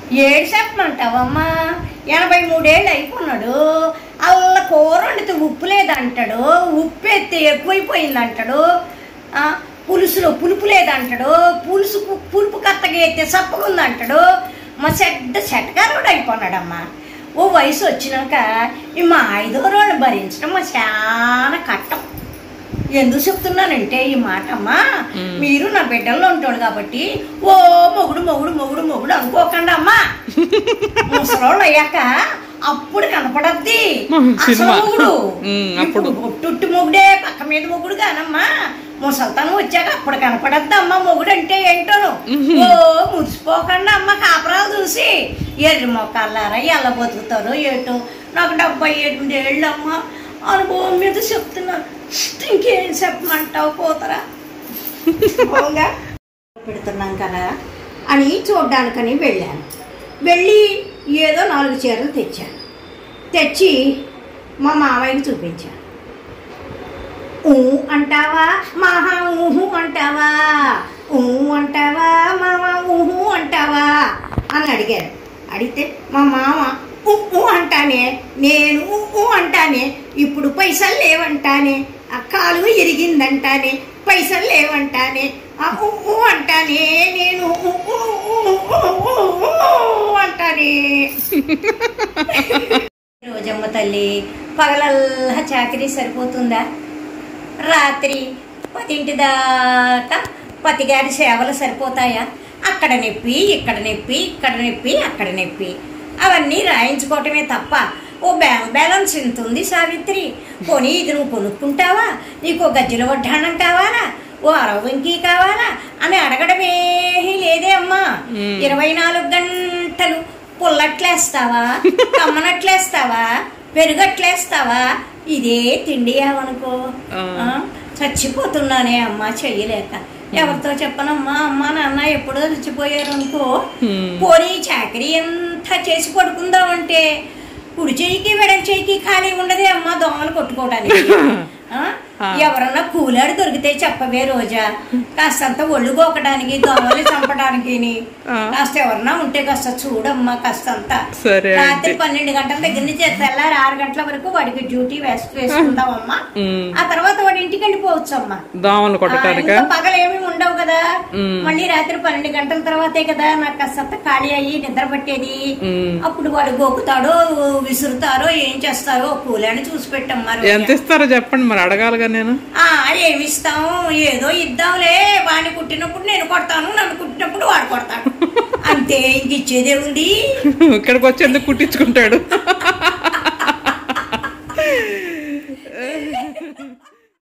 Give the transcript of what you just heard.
ఏడు చెప్పమంటావమ్మా ఎనభై మూడేళ్ళు అయిపోన్నాడు అల్ల కూర వండితే ఉప్పు లేదంటాడు ఉప్పు ఎత్తే ఎక్కువైపోయింది అంటాడు ఆ, పులుసులో పులుపు లేదంటాడు పులుసు పు- పులుపు కత్తగా ఎత్తే సప్పగుంది అంటాడు మా చెడ్డ చెట్టగారుడు అయిపోన్నాడమ్మా ఓ వయసు వచ్చినాక ఈ మా ఐదో రోజులు భరించడం మా చాలా కట్టం ఎందుకు చెప్తున్నానంటే ఈ మాట అమ్మా మీరు నా బిడ్డల్లో ఉంటాడు కాబట్టి ఓ మొగుడు మొగుడు మొగుడు మొగుడు అనుకోకండి అమ్మా ముసలోళ్ళు అయ్యాక అప్పుడు కనపడద్ది అసలు సినిమా. మొగుడు ఉమ్, అప్పుడు. ఇప్పుడు ఒట్టుట్టు మొగుడే పక్క మీద మొగుడు కానమ్మా ముసల్తనం వచ్చాక అప్పుడు కనపడద్ది అమ్మ మొగుడు అంటే ఏంటోను ఓ మురిసిపోకండి అమ్మ కాపరాలు చూసి ఎర్రి మొక్కలారా ఎలా బతుకుతారో ఏటో నాకు డెబ్బై ఎనిమిది ఏళ్ళు అమ్మ అనుభవం మీద చెప్తున్నాను ఇంకేం చెప్పమంటావు పోతరా పోగా పెడుతున్నాం కదా అని చూడ్డానికని వెళ్ళాను వెళ్ళి ఏదో నాలుగు చీరలు తెచ్చాను తెచ్చి మా మామయ్యకి చూపించాను ఊ అంటావా మహా ఊహు అంటావా ఊ అంటావా మామ ఊహు అంటావా అని అడిగారు అడిగితే మా మామ ఊ ఊ అంటానే నేను ఊ ఊ అంటానే ఇప్పుడు పైసలు లేవంటానే ఆ కాలు ఇరిగిందంటానే పైసలు లేవంటానే ఆ ఊ ఊ అంటానే నేను ఊ ఊ ఊ ఊ ఊ ఊ అంటానే రోజమ్మ తల్లి పగలల్లా చాకరీ సరిపోతుందా రాత్రి పదింటి దాకా పతిగారి సేవలు సరిపోతాయా అక్కడ నొప్పి ఇక్కడ నొప్పి ఇక్కడ నొప్పి అక్కడ నొప్పి అవన్నీ రాయించుకోవటమే తప్ప ఓ బ్యాంక్ బ్యాలెన్స్ ఎంత ఉంది సావిత్రి పోనీ ఇది నువ్వు కొనుక్కుంటావా నీకు ఓ గజ్జల వడ్డాణం కావాలా ఓ అరవంకి కావాలా అని అడగడమేమీ లేదే అమ్మా ఇరవై నాలుగు గంటలు పుల్లట్లేస్తావా కమ్మనట్లేస్తావా పెరుగట్లేస్తావా ఇదే తిండియావనుకో ఆ. ఆ, చచ్చిపోతున్నానే అమ్మా చెయ్యలేక ఎవరితో చెప్పనమ్మా అమ్మా నాన్న ఎప్పుడో చచ్చిపోయారు అనుకో హ్మ్. పోనీ చాకరీ ఎంత చేసి పడుకుందామంటే కుడి చెయ్యికి వెడం చెయ్యికి ఖాళీ ఉండదే అమ్మా దోమలు కొట్టుకోవడానికి ఆ? ఎవరన్నా కూలాడు దొరికితే చెప్పవే రోజా కాస్తంత ఒళ్ళు గోకడానికి దోమలు చంపడానికి ఆ. కాస్త ఎవరన్నా ఉంటే కాస్త చూడమ్మా కాస్తంత సరే రాత్రి ఆంటీ. పన్నెండు గంటల దగ్గర నుంచి తెల్లారి ఆరు గంటల వరకు వాడికి డ్యూటీ వేస్ట్ వేసుకుందామమ్మా ఉమ్. ఆ తర్వాత వాడి ఇంటికి వెళ్ళిపోవచ్చు అమ్మా దోమలు కొట్టడానిక ఇంకా పగలు ఏమి ఉండవు కదా ఉమ్. మళ్ళీ రాత్రి పన్నెండు గంటల తర్వాతే కదా నాకు కాస్త ఖాళీ అయ్యి నిద్ర పట్టేది ఉమ్. అప్పుడు వాడు గోకుతాడో విసురుతారో ఏం చేస్తారో కూలని చూసి పెట్టమ్మా రోజా. ఎంత ఇస్తారో చెప్పండి మరి అడగాలిగా నేను ఆ ఏమి ఇస్తాం ఏదో ఇద్దాంలే వాడిని కుట్టినప్పుడు నేను కొడతాను నన్ను కుట్టినప్పుడు వాడు కొడతాడు అంతే ఇంక ఇచ్చేదే ఉంది ఇక్కడికి వచ్చి ఎందుకు కుట్టించుకుంటాడు